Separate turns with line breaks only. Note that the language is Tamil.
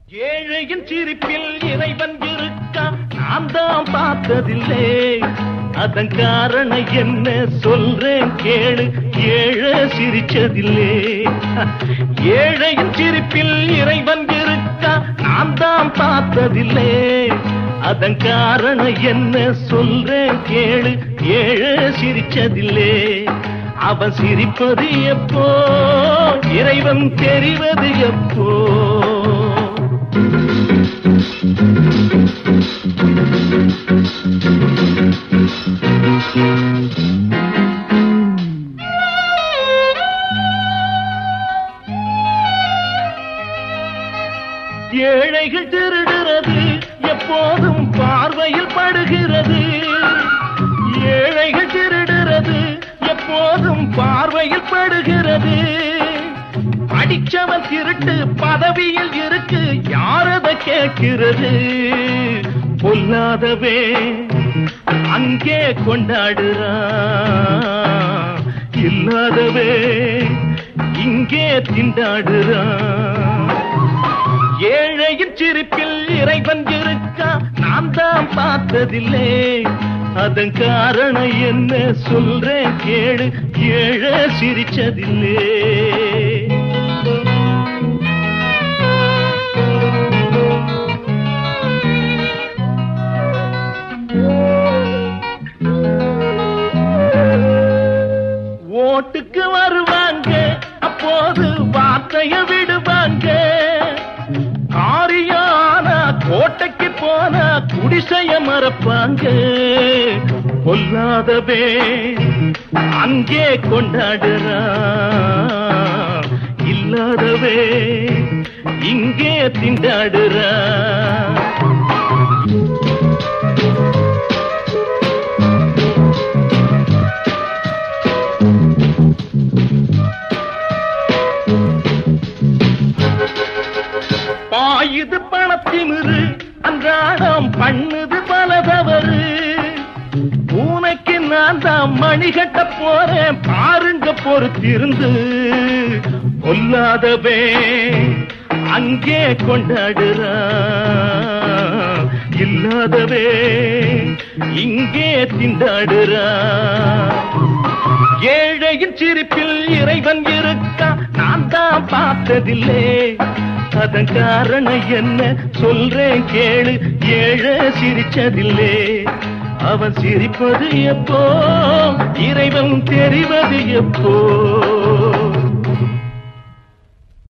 ஏழையின் சிரிப்பில் இறைவன் இருக்கா நான் தான் பார்த்ததில்லை அதன் காரணம் என்ன சொல்றேன் கேளு ஏழை சிரிச்சதில்லை ஏழையின் சிரிப்பில் இறைவன் இருக்கா நான் தான் பார்த்ததில்லை அதன் காரணம் என்ன சொல்றேன் கேளு ஏழை சிரிச்சதில்லை அவன் சிரிப்பது எப்போ இறைவன் தெரிவது எப்போ ஏழைகள் திருடுறது எப்போதும் பார்வையில் படுகிறது ஏழைகள் திருடுறது எப்போதும் பார்வையில் படுகிறது படிச்சவன் திருட்டு பதவியில் இருக்கு யாரத கேட்கிறது பொல்லாதவே அங்கே கொண்டாடுறான் இல்லாதவே இங்கே திண்டாடுறான் ஏழையின் சிரிப்பில் இறைவன் இருக்கா நான் தான் பார்த்ததில்லை அதன் காரணம் என்ன சொல்றேன் கேளு ஏழை சிரிச்சதில்லை ஓட்டுக்கு வருவாங்க அப்போது வார்த்தைய விடுவாங்க காரியான கோட்டைக்கு போன குடிசைய மறப்பாங்க பொல்லாதவே அங்கே கொண்டாடுறான் இல்லாதவே இங்கே திண்டாடுறான் பாயுது பணத்திமிரு அன்றாடம் பண்ணுது பல தவறு பூனைக்கு நான் தான் மணி கட்ட போறேன் பாருங்க பொறுத்திருந்து பொல்லாதவே அங்கே கொண்டாடுறான் இல்லாதவே இங்கே திண்டாடுறான் ஏழையின் சிரிப்பில் இறைவன் இருக்கா நான் தான் பார்த்ததில்லை அதன் காரணம் என்ன சொல்றேன் கேளு ஏழை சிரிச்சதில்லை அவன் சிரிப்பது எப்போ இறைவன் தெரிவது எப்போ